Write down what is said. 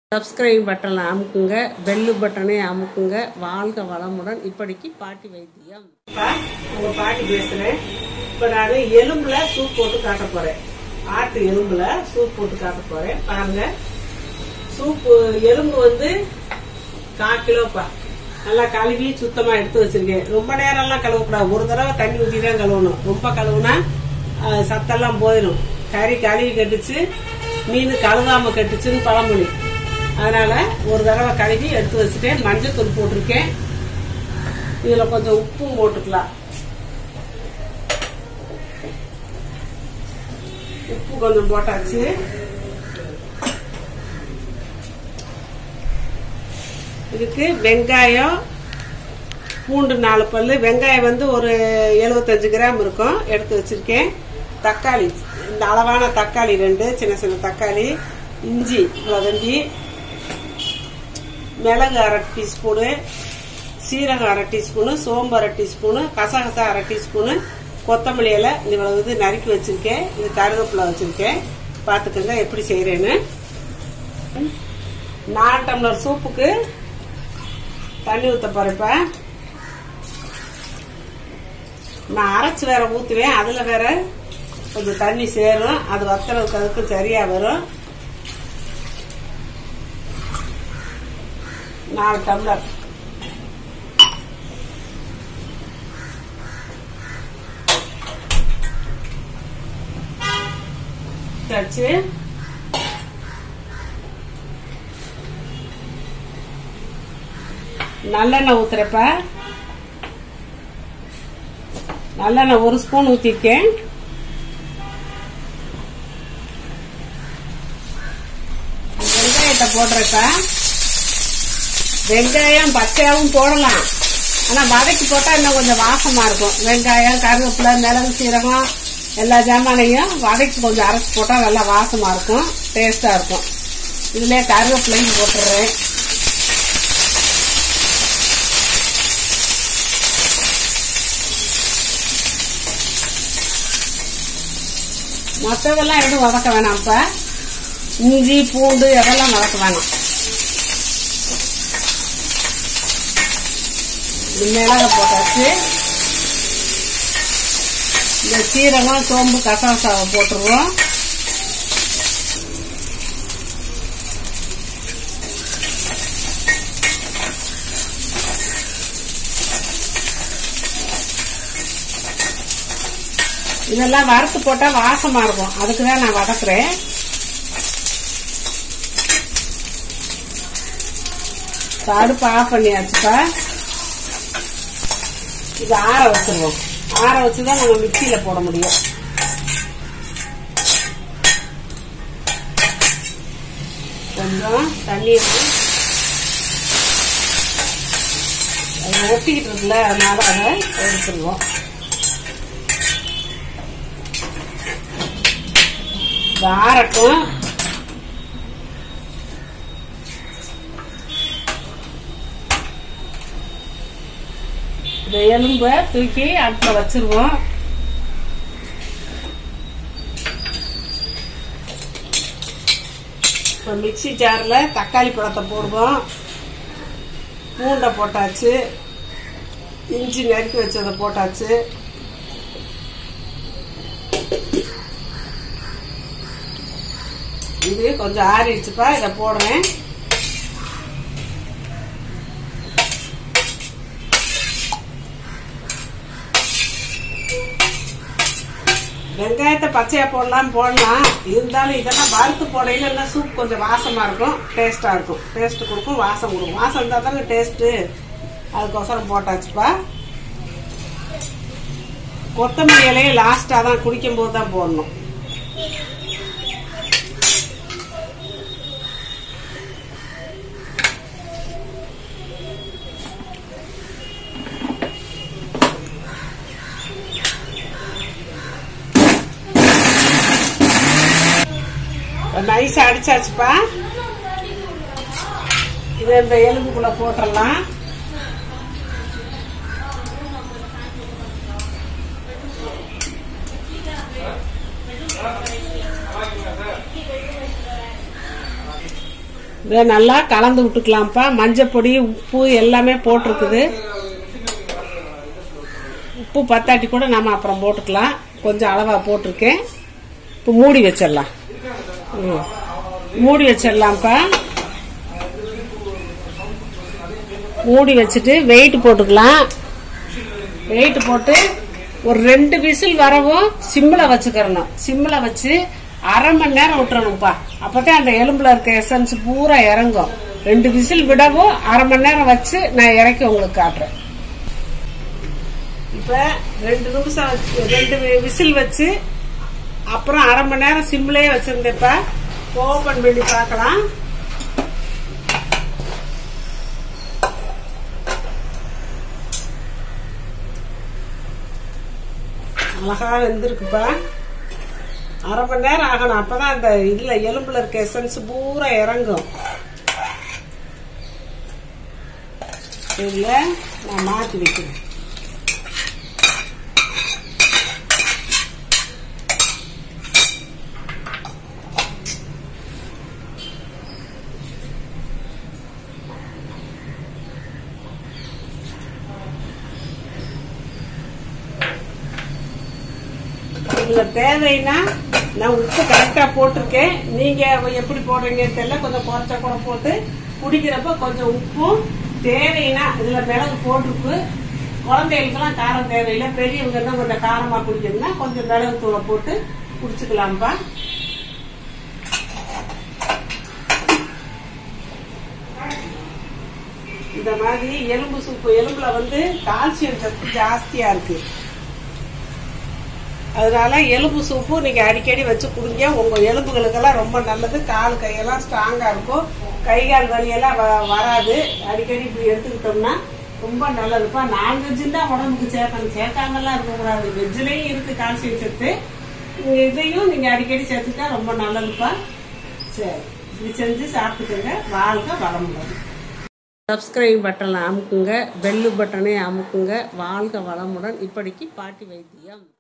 Subscribe பட்டனை அமுக்குங்க bell பட்டனை அமுக்குங்க வாழ்க வளமுடன் இப்படிக்கு பாட்டி வைத்தியம் உங்க பாட்டி பேசுறேன் இப்ப நான் எலும்புல சூப் போட்டு காட்ட போறேன் ஆட்டு எலும்புல சூப் போட்டு காட்ட போறேன் பாருங்க சூப்பு எலும்பு வந்து கால் கிலோப்பா நல்லா கழுவி சுத்தமா எடுத்து வச்சிருக்கேன் ரொம்ப நேரம்லாம் கழுவக்கூடாது ஒரு தடவை தண்ணி ஊற்றி தான் கழுவணும் ரொம்ப கழுவுனா அஹ், சத்தெல்லாம் போயிடும் கறி கழுவி கட்டுச்சு மீன் கழுவாம கட்டுச்சுன்னு பழமொழி அதனால ஒரு தடவை கழுவி எடுத்து வச்சுட்டேன் மஞ்சள் தூள் போட்டிருக்கேன் இதுல கொஞ்சம் உப்பும் போட்டுக்கலாம் உப்பு கொஞ்சம் போட்டாச்சு இதுக்கு வெங்காயம் பூண்டு நாலு பல்லு வெங்காயம் வந்து ஒரு எழுபத்தஞ்சு கிராம் இருக்கும் எடுத்து வச்சிருக்கேன் தக்காளி இந்த அளவான தக்காளி ரெண்டு சின்ன சின்ன தக்காளி இஞ்சி இவ்வளோ தண்டி மிளகு அரை டீஸ்பூனு சீரகம் அரை டீஸ்பூனு சோம்பு அரை டீஸ்பூனு கசகசா அரை டீஸ்பூனு கொத்தமல்லி இலை இவ்வளவு இது நறுக்கி வச்சிருக்கேன் இது கருவேப்பிலை வச்சிருக்கேன் பார்த்துக்கோங்க எப்படி செய்கிறேன்னு நாலு டம்ளர் சூப்புக்கு தண்ணி ஊற்ற போறப்ப நான் அரைச்சு வேற ஊற்றுவேன் அதில் வேற கொஞ்சம் தண்ணி சேரும் அது வத்துறதுக்கு அதுக்கு சரியா வரும் நாலு டம்ளர் வச்சு நல்லெண்ணெய் ஊத்துறப்ப நல்லெண்ணெய் ஒரு ஸ்பூன் ஊத்திருக்கேன் வெங்காயத்தை போடுறப்ப வெங்காயம் பச்சையாவும் போடலாம் ஆனா வதக்கி போட்டா இன்னும் கொஞ்சம் வாசமா இருக்கும் வெங்காயம் கருவேப்பிலை மிளகு சீரகம் எல்லா ஜாமானையும் வதக்கி கொஞ்சம் அரைச்சு போட்டா நல்லா வாசமா இருக்கும் டேஸ்டா இருக்கும் இதுல கருவேப்பிலையும் போட்டுடுறேன் மற்றதெல்லாம் எதுவும் வதக்க வேணாம் இப்ப இஞ்சி பூண்டு இதெல்லாம் வதக்க வேணாம் இது மிளக போட்டாச்சு இந்த சீரகம் சோம்பு கசகசாவை போட்டுருவோம் இதெல்லாம் வறுத்து போட்டா வாசமா இருக்கும் அதுக்கு தான் நான் வதக்குறேன் இப்ப அடுப்பு ஆஃப் பண்ணியாச்சுப்பா இது ஆற வச்சிருவோம் ஆற வச்சுதான் நம்ம மிக்சியில போட முடியும் கொஞ்சம் தண்ணி ஊத்தி அது ஒட்டிக்கிட்டு இருக்குல்ல அதனால அதை எடுத்துருவோம் இது ஆறட்டும் இந்த எலும்பை தூக்கி அடுப்பில் வச்சிருவோம் இப்போ மிக்சி ஜாரில் தக்காளி பழத்தை போடுவோம் பூண்டை போட்டாச்சு இஞ்சி நறுக்கி வச்சதை போட்டாச்சு இது கொஞ்சம் ஆறிடுச்சுப்பா இதை போடுறேன் வெங்காயத்தை பச்சையா போடலாம் போடலாம் இருந்தாலும் இதெல்லாம் வறுத்து போடையில எல்லாம் சூப் கொஞ்சம் வாசமா இருக்கும் டேஸ்டா இருக்கும் டேஸ்ட் கொடுக்கும் வாசம் கொடுக்கும் வாசம் இருந்தா தானே டேஸ்ட் அதுக்கோசரம் போட்டாச்சுப்பா கொத்தமல்லி இலையை லாஸ்டா தான் குடிக்கும் போது தான் போடணும் நைஸா அடிச்சாச்சுப்பா இதை இந்த எலும்புக்குள்ள போட்டுடலாம் இதை நல்லா கலந்து விட்டுக்கலாம்ப்பா மஞ்சள் பொடி உப்பு எல்லாமே போட்டிருக்குது உப்பு பத்தாட்டி கூட நம்ம அப்புறம் போட்டுக்கலாம் கொஞ்சம் அளவா போட்டிருக்கேன் இப்போ மூடி வச்சிடலாம் ம். மூடி வச்சிடலாம்ப்பா மூடி வச்சுட்டு வெயிட் போட்டுக்கலாம் வெயிட் போட்டு ஒரு ரெண்டு விசில் வரவும் சிம்மில் வச்சுக்கிறணும் சிம்மில் வச்சு அரை மணி நேரம் விட்டுறணும்ப்பா அப்பதான் அந்த எலும்புல இருக்க எசன்ஸ் பூரா இறங்கும் ரெண்டு விசில் விடவும் அரை மணி நேரம் வச்சு நான் இறக்கி உங்களுக்கு காட்டுறேன் இப்ப ரெண்டு நிமிஷம் வச்சு ரெண்டு வி- விசில் வச்சு அப்புறம் அரை மணி நேரம் சிம்லயே வச்சிருந்தேப்ப ஓபன் பண்ணி பார்க்கலாம் அழகா வெந்திருக்குப்பா அரை மணி நேரம் ஆகணும் அப்பதான் அந்த இதுல எலும்புல இருக்க எசன்ஸ் பூரா இறங்கும் சரியா நான் மாத்தி வைக்கிறேன் இதுல தேவைன்னா நான் உப்பு கரெக்டா போட்டிருக்கேன் நீங்க எப்படி போடுறீங்கன்னு தெரியல கொஞ்சம் குறைச்சா கூட போட்டு குடிக்கிறப்ப கொஞ்சம் உப்பும் தேவைன்னா இதுல மிளகு போட்டிருக்கு குழந்தைகளுக்கெல்லாம் காரம் தேவையில்லை பெரியவங்க தான் கொஞ்சம் காரமா குடிக்கணும்னா கொஞ்சம் மிளகு தூளை போட்டு குடிச்சுக்கலாம்ப்பா இந்த மாதிரி எலும்பு சூப்பு எலும்புல வந்து கால்சியம் சத்து ஜாஸ்தியா இருக்கு அதனால எலும்பு சூப்பு நீங்க அடிக்கடி வச்சு குடிங்க உங்க எலும்புகளுக்கெல்லாம் ரொம்ப நல்லது கால் கையெல்லாம் ஸ்ட்ராங்கா இருக்கும் கை கால் வலியெல்லாம் வ- வராது அடிக்கடி இப்படி எடுத்துக்கிட்டோம்னா ரொம்ப நல்லதுப்பா நான்வெஜ் தான் உடம்புக்கு சேர்க்கணும் சேர்க்காமலாம் இருக்கக்கூடாது வெஜ்லயும் இருக்கு கால்சியம் சத்து நீங்க இதையும் நீங்க அடிக்கடி சேர்த்துட்டா ரொம்ப நல்லதுப்பா சரி இப்படி செஞ்சு சாப்பிட்டுக்கோங்க வாழ்க வளமுடன் சப்ஸ்கிரைப் பட்டனை அமுக்குங்க பெல்லு பட்டனை அமுக்குங்க வாழ்க வளமுடன் இப்படிக்கு பாட்டி வைத்தியம்